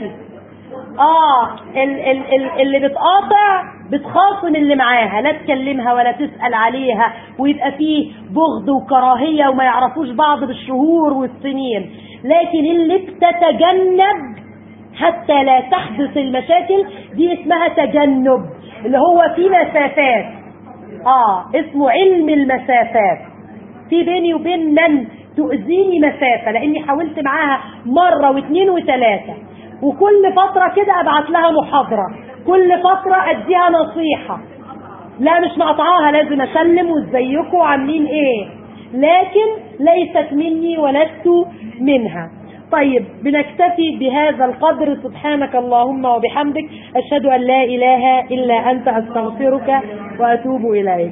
اه ال ال ال اللي بتقاطع بتخاصم اللي معاها لا تكلمها ولا تسأل عليها ويبقى فيه بغض وكراهية وما يعرفوش بعض بالشهور والسنين لكن اللي بتتجنب حتى لا تحدث المشاكل دي اسمها تجنب اللي هو في مسافات اه اسمه علم المسافات في بيني وبين من تؤذيني مسافة لاني حاولت معاها مرة واثنين وثلاثة وكل فترة كده ابعت لها محاضرة كل فترة اديها نصيحة لا مش مقطعاها لازم اسلم وازيكم عاملين ايه لكن ليست مني ولست منها طيب بنكتفي بهذا القدر سبحانك اللهم وبحمدك أشهد أن لا إله إلا أنت أستغفرك وأتوب إليك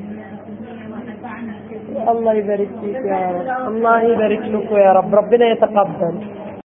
الله يبارك فيك يا رب الله يبارك لكم يا رب ربنا يتقبل